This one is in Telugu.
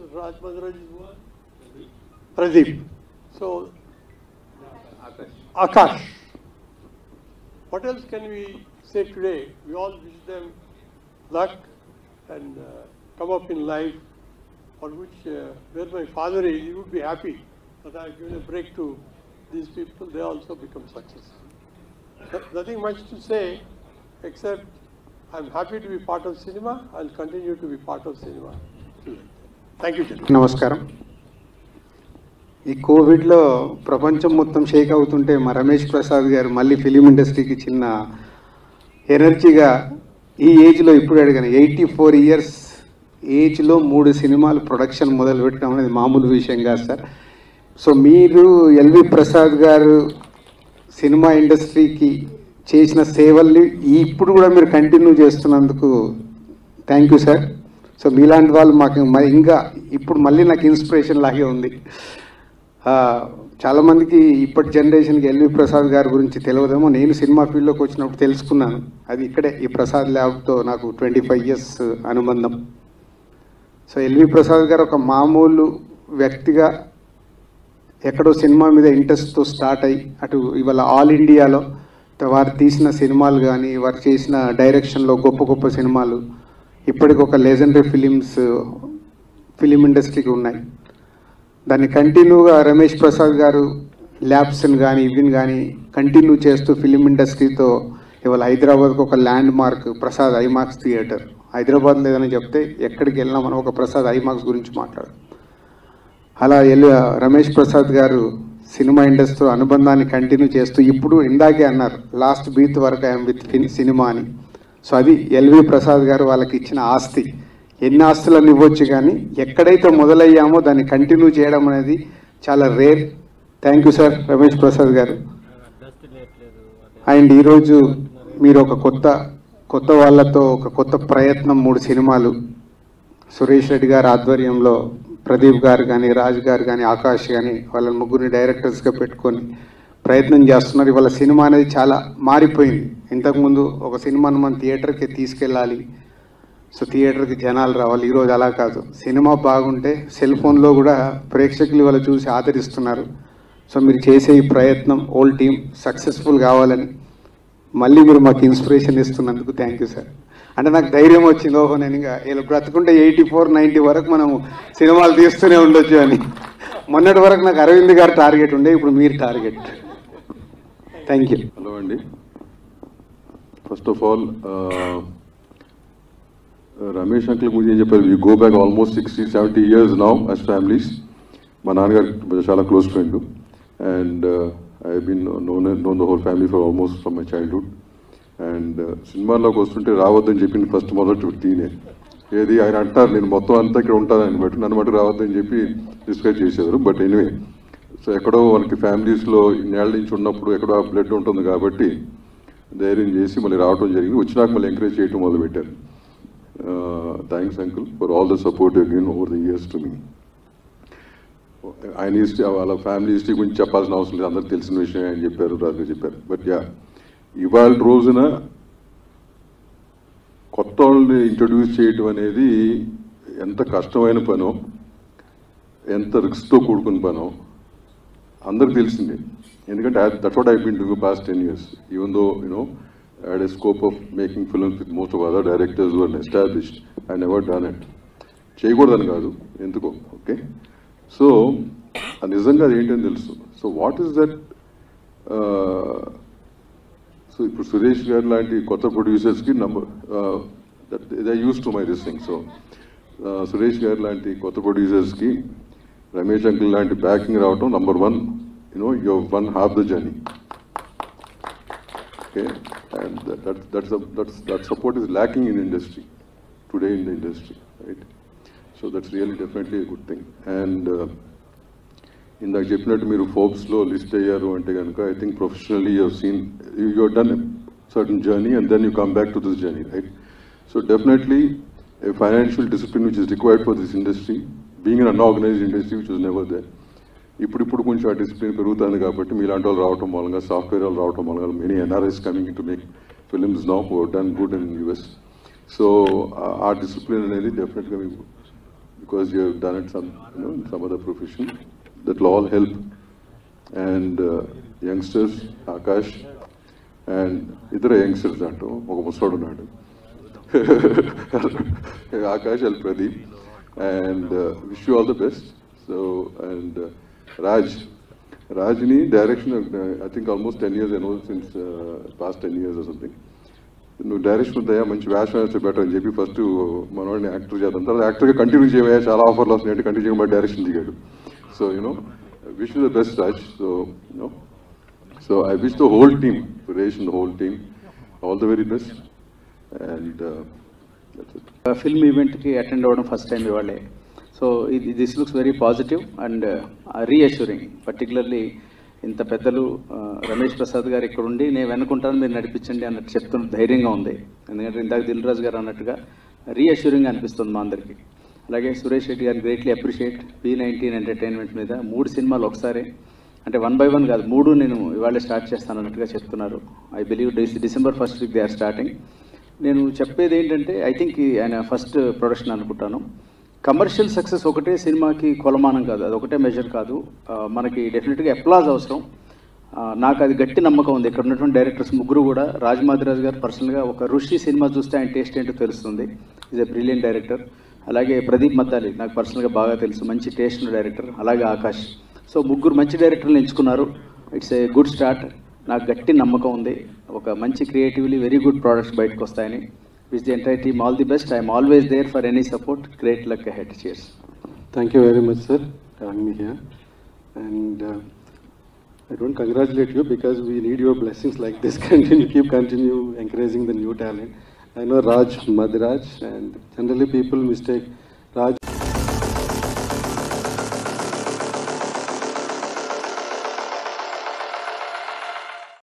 Raj Maharaj is one? Pradeep. So, Akash. What else can we say today? We all wish them luck and uh, come up in life, on which, uh, where my father is, he would be happy that I have given a break to these people, they also become successful. No- Nothing much to say, except I'm happy to be part of cinema, I'll continue to be part of cinema. Thank you, gentlemen. నమస్కారం ఈ కోవిడ్లో ప్రపంచం మొత్తం షేక్ అవుతుంటే మా రమేష్ ప్రసాద్ గారు మళ్ళీ ఫిలిం ఇండస్ట్రీకి చిన్న ఎనర్జీగా ఈ ఏజ్లో ఇప్పుడు అడిగాను ఎయిటీ ఫోర్ ఇయర్స్ ఏజ్లో మూడు సినిమాలు ప్రొడక్షన్ మొదలు పెట్టడం అనేది మామూలు విషయం కాదు సార్ సో మీరు ఎల్వి ప్రసాద్ గారు సినిమా ఇండస్ట్రీకి చేసిన సేవల్ని ఈ ఇప్పుడు కూడా మీరు కంటిన్యూ చేస్తున్నందుకు థ్యాంక్ యూ సార్ సో మీలాంటి వాళ్ళు మాకు మరి ఇంకా ఇప్పుడు మళ్ళీ నాకు ఇన్స్పిరేషన్ లాగే ఉంది ఆ, చాలామందికి ఇప్పటి జనరేషన్కి ఎల్వి ప్రసాద్ గారి గురించి తెలియదేమో నేను సినిమా ఫీల్డ్లోకి వచ్చినప్పుడు తెలుసుకున్నాను అది ఇక్కడే ఈ ప్రసాద్ ల్యాబ్తో నాకు ట్వంటీ ఫైవ్ ఇయర్స్ అనుబంధం సో ఎల్వి ప్రసాద్ గారు ఒక మామూలు వ్యక్తిగా ఎక్కడో సినిమా మీద ఇంట్రెస్ట్తో స్టార్ట్ అయ్యి అటు ఇవాళ ఆల్ ఇండియాలో వారు తీసిన సినిమాలు కానీ వారు చేసిన డైరెక్షన్లో గొప్ప గొప్ప సినిమాలు ఇప్పటికి ఒక లెజెండరీ ఫిలిమ్స్ ఫిలిం ఇండస్ట్రీకి ఉన్నాయి దాన్ని కంటిన్యూగా రమేష్ ప్రసాద్ గారు ల్యాబ్స్ని కానీ ఇవిని కానీ కంటిన్యూ చేస్తూ ఫిలిం ఇండస్ట్రీతో ఇవాళ హైదరాబాద్కి ఒక landmark Prasad IMAX theatre Hyderabad లేదని చెప్తే ఎక్కడికి వెళ్ళినా మనం ఒక ప్రసాద్ ఐమాక్స్ గురించి మాట్లాడు అలా ఎల్లు రమేష్ ప్రసాద్ గారు సినిమా ఇండస్ట్రీ అనుబంధాన్ని కంటిన్యూ చేస్తూ ఇప్పుడు ఇందాకే అన్నారు లాస్ట్ బీత్ వరకు ఐఎమ్ విత్ సినిమా అని సో అది ఎల్వి ప్రసాద్ గారు వాళ్ళకి ఇచ్చిన ఆస్తి ఎన్ని ఆస్తులను ఇవ్వచ్చు కానీ ఎక్కడైతే మొదలయ్యామో దాన్ని కంటిన్యూ చేయడం అనేది చాలా rare thank you sir Ramesh Prasad గారు అండ్ ఈరోజు మీరు ఒక కొత్త కొత్త వాళ్ళతో ఒక కొత్త ప్రయత్నం మూడు సినిమాలు సురేష్ రెడ్డి గారి ఆధ్వర్యంలో ప్రదీప్ గారు కానీ రాజ్ గారు కానీ ఆకాష్ కానీ వాళ్ళ ముగ్గురిని డైరెక్టర్స్గా పెట్టుకొని ప్రయత్నం చేస్తున్నారు ఇవాళ సినిమా అనేది చాలా మారిపోయింది ఇంతకుముందు ఒక సినిమాను మనం థియేటర్కి తీసుకెళ్ళాలి సో థియేటర్కి జనాలు రావాలి ఈరోజు అలా కాదు సినిమా బాగుంటే సెల్ ఫోన్లో కూడా ప్రేక్షకులు ఇవాళ చూసి ఆదరిస్తున్నారు సో మీరు చేసే ఈ ప్రయత్నం ఓల్ టీమ్ సక్సెస్ఫుల్ కావాలని మళ్ళీ మీరు మాకు ఇన్స్పిరేషన్ ఇస్తున్నందుకు థ్యాంక్ యూ సార్ అంటే నాకు ధైర్యం వచ్చింది ఓహో నేను ఇంకా వీళ్ళు బ్రతుకుంటే ఎయిటీ ఫోర్ నైంటీ వరకు మనం సినిమాలు తీస్తూనే ఉండొచ్చు అని మొన్నటి వరకు నాకు అరవింద్ గారు టార్గెట్ ఉండే ఇప్పుడు మీరు టార్గెట్ థ్యాంక్ యూ హలో అండి first of all Ramesh uncle గురించి ఏం చెప్పారు you go back almost sixty seventy years now as families మా నాన్నగారు చాలా close friend and I been known known the whole family for almost from my childhood and సినిమాల్లోకి వస్తుంటే రావద్దని చెప్పింది ఫస్ట్ మొదటి తీనే ఏది ఆయన అంటారు నేను మొత్తం అంతా ఇక్కడ ఉంటానని బట్టి నన్ను మటు రావద్దని చెప్పి డిస్కస్ చేసేవారు బట్ ఎనివే సో ఎక్కడో మనకి ఫ్యామిలీస్లో ఇన్నేళ్ళ నుంచి ఉన్నప్పుడు ఎక్కడో ఆ బ్లడ్ ఉంటుంది కాబట్టి ధైర్యం చేసి మళ్ళీ రావడం జరిగింది వచ్చినాక మళ్ళీ ఎంకరేజ్ చేయడం మొదలుపెట్టారు thanks uncle for all the support given over the years to me ఆయన హిస్టరీ వాళ్ళ ఫ్యామిలీ హిస్టరీ గురించి చెప్పాల్సిన అవసరం లేదు అందరికి తెలిసిన విషయం అని చెప్పారు రాజు చెప్పారు బట్ యా ఇవాళ రోజున కొత్త వాళ్ళని ఇంట్రడ్యూస్ చేయటం అనేది ఎంత కష్టమైన పనో ఎంత రిస్క్తో కూడుకున్న పనో అందరికి తెలిసిందే ఎందుకంటే that what I been do past ten years even though you know had a scope of making films with most of other directors were established I never done it చేయకూడదని కాదు ఎందుకో ఓకే సో నిజంగా అది ఏంటని తెలుసు so what is that so ఇప్పుడు సురేష్ గారు లాంటి కొత్త ప్రొడ్యూసర్స్కి number they use to my this thing so Suresh గారు లాంటి కొత్త ప్రొడ్యూసర్స్కి రమేష్ అంకుల్ లాంటి బ్యాకింగ్ రావటం number one you know you one half the journey okay and that that's that's that support is lacking in industry today in the industry right so that's really definitely good thing and ఇందాక చెప్పినట్టు మీరు ఫోక్స్లో లిస్ట్ అయ్యారు అంటే కనుక I think professionally you seen you done certain journey and then you come back to this journey right so definitely a financial discipline which is required for this industry, being an unorganized industry which was never there. ఇప్పుడు ఇప్పుడు కొంచెం ఆ డిసిప్లిన్ పెరుగుతుంది కాబట్టి మీలాంటి వాళ్ళు రావటం మూలంగా సాఫ్ట్వేర్ వాళ్ళు రావటం మూలంగా many NRIs coming to make films now done good in US so uh discipline అనేది డెఫినెట్గా మీకు because you have done it some, you know, in some other profession. That will all help. And uh, youngsters, Akash, and ఇతర యంగ్స్టర్స్ అంటూ ఒక ముసలోడు ఉన్నాడు Akash and Pradeep and wish you all the best so and Raj రాజ్ని direction I think almost ten years ago since past ten years something నువ్వు డైరెక్షన్ ఉందయ్యా మంచి వేషం వేస్తే బెటర్ అని చెప్పి ఫస్ట్ మనవాడిని యాక్టర్ చేద్దాం తర్వాత యాక్టర్గా కంటిన్యూ చేయవయ్యా చాలా ఆఫర్లు వస్తున్నాయి కంటిన్యూ చేయమని డైరెక్షన్ దిగాడు so you know wish the best Raj so you know so I wish the whole team Suresh and whole team all the very best and film ఈవెంట్కి అటెండ్ అవ్వడం ఫస్ట్ టైం ఇవాళే సో ఇది this looks very positive and reassuring particularly ఇంత పెద్దలు ఆ, రమేష్ ప్రసాద్ గారు ఇక్కడ ఉండి నేను వెనుకుంటాను మీరు నడిపించండి అన్నట్టు చెప్తున్న ధైర్యంగా ఉంది ఎందుకంటే ఇందాక దిల్ రాజు గారు అన్నట్టుగా రీఅష్యూరింగ్ అనిపిస్తుంది మా అందరికి అలాగే సురేష్ రెడ్డి గారిని greatly appreciate P nineteen entertainment మీద మూడు సినిమాలు ఒకసారి అంటే వన్ బై వన్ కాదు మూడు నేను ఇవాళ స్టార్ట్ చేస్తాను అన్నట్టుగా చెప్తున్నారు I believe December first week they are starting నేను చెప్పేది ఏంటంటే ఐ థింక్ ఆయన ఫస్ట్ ప్రొడక్షన్ అనుకుంటాను కమర్షియల్ సక్సెస్ ఒకటే సినిమాకి కొలమానం కాదు అది ఒకటే మెజర్ కాదు ఆ, మనకి డెఫినెట్గా అప్లాజ్ అవసరం ఆ, నాకు అది గట్టి నమ్మకం ఉంది ఇక్కడ ఉన్నటువంటి డైరెక్టర్స్ ముగ్గురు కూడా రాజమాదిరాజు గారు పర్సనల్గా ఒక ఋషి సినిమా చూస్తే ఆయన టేస్ట్ ఏంటో తెలుస్తుంది ఈజ్ ఎ బ్రిలియంట్ డైరెక్టర్ అలాగే ప్రదీప్ మద్దాలి నాకు పర్సనల్గా బాగా తెలుసు మంచి టేస్ట్ ఉన్న డైరెక్టర్ అలాగే ఆకాష్ సో ముగ్గురు మంచి డైరెక్టర్లు ఎంచుకున్నారు ఇట్స్ ఏ గుడ్ స్టార్ట్ నాకు గట్టి నమ్మకం ఉంది ఒక మంచి క్రియేటివ్లీ వెరీ గుడ్ ప్రోడక్ట్స్ బయటకు వస్తాయని which the entire team all the best I'm always there for any support great luck ahead cheers Thank you very much, sir, having me here. And uh, I don't congratulate you because we need your blessings like this. Continue, keep continue encouraging the new talent. I know Raj Madraj, and generally people mistake